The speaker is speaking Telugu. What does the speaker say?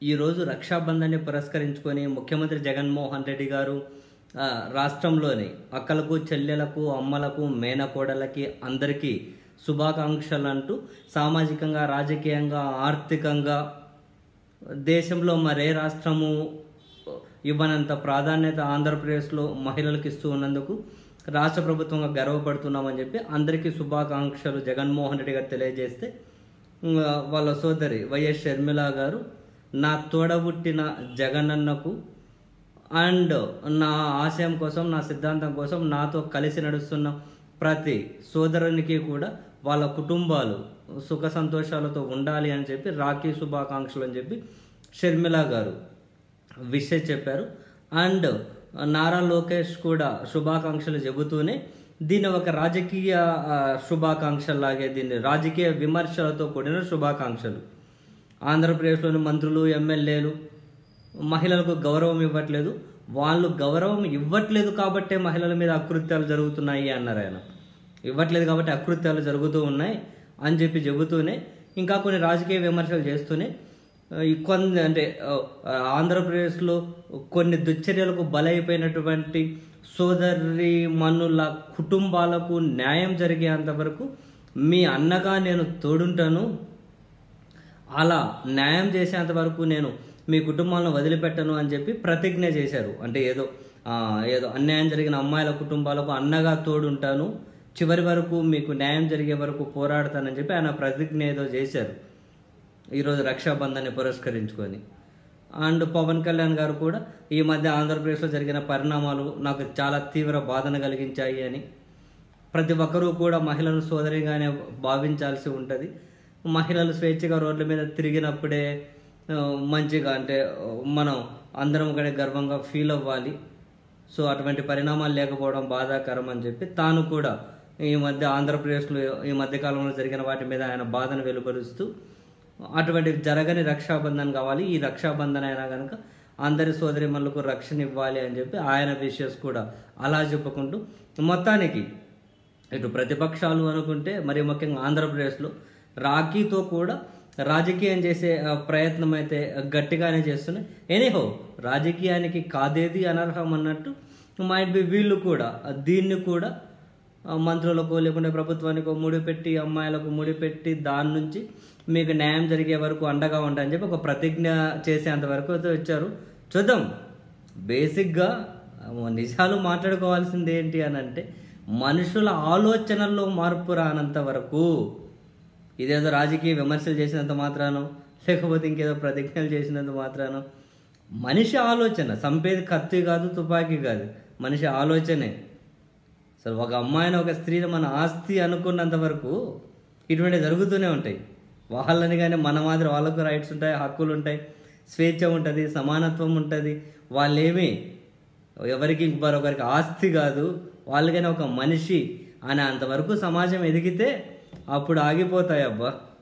ఈరోజు రక్షాబంధాన్ని పురస్కరించుకొని ముఖ్యమంత్రి జగన్మోహన్ రెడ్డి గారు ఆ, రాష్ట్రంలోని అక్కలకు చెల్లెలకు అమ్మలకు మేనకోడలకి అందరికీ శుభాకాంక్షలు అంటూ సామాజికంగా రాజకీయంగా ఆర్థికంగా దేశంలో మరే రాష్ట్రము ఇవ్వనంత ప్రాధాన్యత ఆంధ్రప్రదేశ్లో మహిళలకు ఇస్తూ ఉన్నందుకు రాష్ట్ర ప్రభుత్వంగా గర్వపడుతున్నామని చెప్పి అందరికీ శుభాకాంక్షలు జగన్మోహన్ రెడ్డి గారు తెలియజేస్తే ఉమ్, వాళ్ళ సోదరి వైఎస్ షర్మిల గారు నా తోడబుట్టిన జగనన్నకు అండ్ నా ఆశయం కోసం నా సిద్ధాంతం కోసం నాతో కలిసి నడుస్తున్న ప్రతి సోదరునికి కూడా వాళ్ళ కుటుంబాలు సుఖ సంతోషాలతో ఉండాలి అని చెప్పి రాఖీ శుభాకాంక్షలు అని చెప్పి షర్మిల గారు విషయం చెప్పారు అండ్ నారా లోకేష్ కూడా శుభాకాంక్షలు చెబుతూనే దీన్ని ఒక రాజకీయ ఆ, శుభాకాంక్షలాగే దీన్ని రాజకీయ విమర్శలతో కూడిన శుభాకాంక్షలు ఆంధ్రప్రదేశ్లోని మంత్రులు ఎమ్మెల్యేలు మహిళలకు గౌరవం ఇవ్వట్లేదు వాళ్ళు గౌరవం ఇవ్వట్లేదు కాబట్టే మహిళల మీద అకృత్యాలు జరుగుతున్నాయి అన్నారు ఆయన ఇవ్వట్లేదు కాబట్టి అకృత్యాలు జరుగుతూ ఉన్నాయి అని చెప్పి చెబుతూనే ఇంకా కొన్ని రాజకీయ విమర్శలు చేస్తూనే ఆ, ఈ కొన్ని అంటే ఆ, ఆంధ్రప్రదేశ్లో కొన్ని దుశ్చర్యలకు బలైపోయినటువంటి సోదరి మనుల కుటుంబాలకు న్యాయం జరిగేంత వరకు మీ అన్నగా నేను తోడుంటాను అలా న్యాయం చేసేంత వరకు నేను మీ కుటుంబాలను వదిలిపెట్టను అని చెప్పి ప్రతిజ్ఞ చేశారు అంటే ఏదో ఆ, ఏదో అన్యాయం జరిగిన అమ్మాయిల కుటుంబాలకు అన్నగా తోడుంటాను చివరి వరకు మీకు న్యాయం జరిగే వరకు పోరాడతానని చెప్పి ఆయన ప్రతిజ్ఞ ఏదో చేశారు ఈరోజు రక్షాబంధాన్ని పురస్కరించుకొని అండ్ పవన్ కళ్యాణ్ గారు కూడా ఈ మధ్య ఆంధ్రప్రదేశ్లో జరిగిన పరిణామాలు నాకు చాలా తీవ్ర బాధను కలిగించాయి అని ప్రతి ఒక్కరూ కూడా మహిళను సోదరిగానే భావించాల్సి ఉంటుంది మహిళలు స్వేచ్ఛగా రోడ్ల మీద తిరిగినప్పుడే ఆ, మంచిగా అంటే ఆ, మనం అందరం కూడా గర్వంగా ఫీల్ అవ్వాలి సో అటువంటి పరిణామాలు లేకపోవడం బాధాకరం అని చెప్పి తాను కూడా ఈ మధ్య ఆంధ్రప్రదేశ్లో ఈ మధ్య కాలంలో జరిగిన వాటి మీద ఆయన బాధను వెలువరుస్తూ అటువంటి జరగని రక్షాబంధన్ కావాలి ఈ రక్షాబంధన్ అయినా కనుక అందరి సోదరిమణులకు రక్షణ ఇవ్వాలి అని చెప్పి ఆయన విషయస్ కూడా అలా చెప్పుకుంటూ మొత్తానికి ఇటు ప్రతిపక్షాలు అనుకుంటే మరి ముఖ్యంగా ఆంధ్రప్రదేశ్లో రాఖీతో కూడా రాజకీయం చేసే ఆ, ప్రయత్నం అయితే గట్టిగానే చేస్తున్నాయి ఎనీహో రాజకీయానికి కాదేది అనర్హం అన్నట్టు మైట్ బి వీళ్ళు కూడా దీన్ని కూడా ఆ, మంత్రులకు లేకుంటే ప్రభుత్వానికి ముడిపెట్టి అమ్మాయిలకు ముడిపెట్టి దాని నుంచి మీకు న్యాయం జరిగే వరకు అండగా ఉంటాయని చెప్పి ఒక ప్రతిజ్ఞ చేసేంత వరకు అయితే వచ్చారు చూద్దాం బేసిక్గా ఆ, నిజాలు మాట్లాడుకోవాల్సింది ఏంటి అని అంటే మనుషుల ఆలోచనల్లో మార్పు రానంత వరకు ఇదేదో రాజకీయ విమర్శలు చేసినంత మాత్రానో లేకపోతే ఇంకేదో ప్రతిజ్ఞలు చేసినంత మాత్రానో మనిషి ఆలోచన సంపేది కత్తి కాదు తుపాకీ కాదు మనిషి ఆలోచనే అసలు ఒక అమ్మాయిని ఒక స్త్రీని మన ఆస్తి అనుకున్నంత వరకు ఇటువంటి జరుగుతూనే ఉంటాయి వాళ్ళని కానీ మన మాదిరి వాళ్ళకు రైట్స్ ఉంటాయి హక్కులు ఉంటాయి స్వేచ్ఛ ఉంటుంది సమానత్వం ఉంటుంది వాళ్ళేమి ఎవరికి మరొకరికి ఆస్తి కాదు వాళ్ళకైనా ఒక మనిషి అని అంతవరకు సమాజం ఎదిగితే అప్పుడు ఆగిపోతాయి అబ్బా